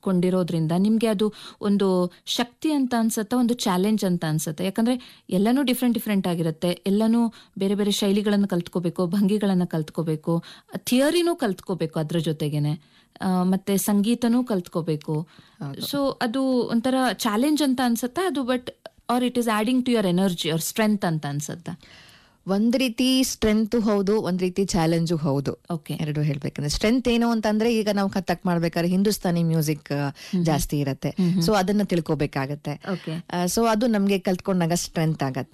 ಕೊಂಡಿರೋದ್ರಿಂದ ನಿಮ್ಗೆ ಅದು ಒಂದು ಶಕ್ತಿ ಅಂತ ಅನ್ಸುತ್ತೆ ಒಂದು ಚಾಲೆಂಜ್ ಅಂತ ಅನ್ಸುತ್ತೆ ಯಾಕಂದ್ರೆ ಎಲ್ಲಾನು ಡಿಫ್ರೆಂಟ್ ಡಿಫ್ರೆಂಟ್ ಆಗಿರುತ್ತೆ ಎಲ್ಲಾನು ಬೇರೆ ಬೇರೆ ಶೈಲಿಗಳನ್ನು ಕಲ್ತ್ಕೋಬೇಕು ಭಂಗಿಗಳನ್ನ ಕಲ್ತ್ಕೋಬೇಕು ಥಿಯರಿನೂ ಕಲ್ತ್ಕೋಬೇಕು ಅದ್ರ ಜೊತೆಗೇನೆ ಆ, ಮತ್ತೆ ಸಂಗೀತನೂ ಕಲ್ತ್ಕೋಬೇಕು ಸೊ ಅದು ಒಂಥರ ಚಾಲೆಂಜ್ ಅಂತ ಅನ್ಸುತ್ತೆ ಅದು but are it is adding to your energy ಅವ್ರ ಸ್ಟ್ರೆಂತ್ ಅಂತ ಅನ್ಸುತ್ತೆ ಒಂದ್ ರೀತಿ ಸ್ಟ್ರೆಂತ್ ಹೌದು ಒಂದ್ ರೀತಿ ಚಾಲೆಂಜು ಹೌದು ಓಕೆ ಎರಡು ಹೇಳ್ಬೇಕಂದ್ರೆ ಸ್ಟ್ರೆಂತ್ ಏನು ಅಂತಂದ್ರೆ ಈಗ ನಾವು ಕಥಕ್ ಮಾಡ್ಬೇಕಾದ್ರೆ ಹಿಂದೂಸ್ತಾನಿ ಮ್ಯೂಸಿಕ್ ಜಾಸ್ತಿ ಇರತ್ತೆ ಸೊ ಅದನ್ನ ತಿಳ್ಕೊಬೇಕಾಗತ್ತೆ ಓಕೆ ಸೊ ಅದು ನಮ್ಗೆ ಕಲ್ತ್ಕೊಂಡಾಗ ಸ್ಟ್ರೆಂತ್ ಆಗತ್ತೆ